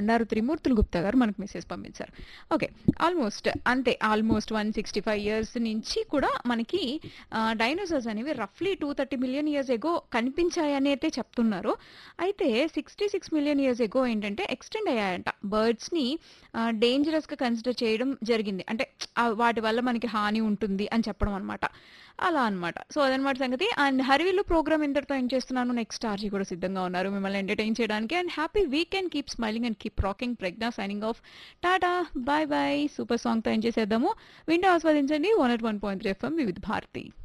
బండారు త్రిమూర్తులు గుప్తా గారు మనకు మెసేజ్ పంపించారు ఓకే ఆల్మోస్ట్ అంతే almost one sixty five years నుంచి కూడా మనకి డైనోసార్స్ అనేవి రఫ్లీ two thirty million years ago కనిపించాయని అయితే చెప్తున్నారు అయితే sixty six million years ago ఏంటంటే ఎక్స్టెండ్ అయ్యాయంట బర్డ్స్ని డేంజరస్గా కన్సిడర్ చేయడం జరిగింది అంటే ఆ వాటి వల్ల మనకి హాని ఉంటుంది అని చెప్పడం అనమాట అలా అన్నమాట సో అదనమాట సంగతి అండ్ హరివిల్లు ప్రోగ్రామ్ ఇంతటితో ఏం చేస్తున్నాను నెక్స్ట్ ఆర్జీ కూడా సిద్ధంగా ఉన్నారు మిమ్మల్ని ఎంటర్టైన్ చేయడానికి and happy weekend keep smiling and keep rocking Pragna signing off tata bye bye super సాంగ్తో ఏం చేసేద్దాము వింటూ ఆస్వాదించండి one eight one point three FM with Bharati